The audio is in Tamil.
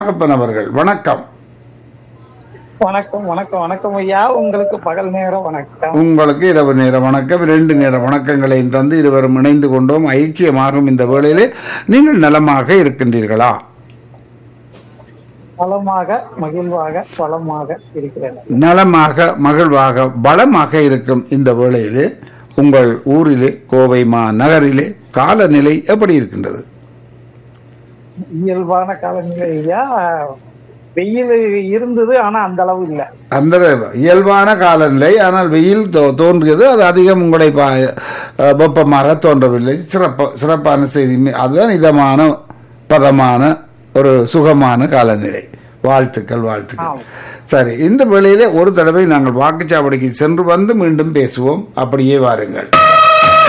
நாகப்பன் அவர்கள் வணக்கம் வணக்கம் வணக்கம் வணக்கம் ஐயா உங்களுக்கு பகல் நேரம் வணக்கம் உங்களுக்கு இரவு நேர வணக்கம் இரண்டு நேர வணக்கங்களையும் தந்து இருவரும் இணைந்து கொண்டோம் ஐக்கியமாகும் இந்த வேளையிலே நீங்கள் நலமாக இருக்கின்றீர்களா வளமாக மகிழ்வாக வளமாக இருக்கிறேன் நலமாக மகிழ்வாக பலமாக இருக்கும் இந்த வேளையிலே உங்கள் ஊரிலே கோவை மா நகரிலே காலநிலை எப்படி இருக்கின்றது இயல்பான காலநிலை ஐயா வெயில் இருந்தது ஆனா அந்த அளவு இல்ல அந்த இயல்பான காலநிலை ஆனால் வெயில் தோ- தோன்றியது அது அதிகம் உங்களை பா- அஹ் வெப்பமாக தோன்றவில்லை சிறப்பு சிறப்பான செய்தி மி- அதுதான் இதமான பதமான ஒரு சுகமான காலநிலை வாழ்த்துக்கள் வாழ்த்துக்கள் ஆம். சரி இந்த வேளையிலே ஒரு தடவை நாங்கள் வாக்குச்சாவடிக்கு சென்று வந்து மீண்டும் பேசுவோம் அப்படியே வாருங்கள்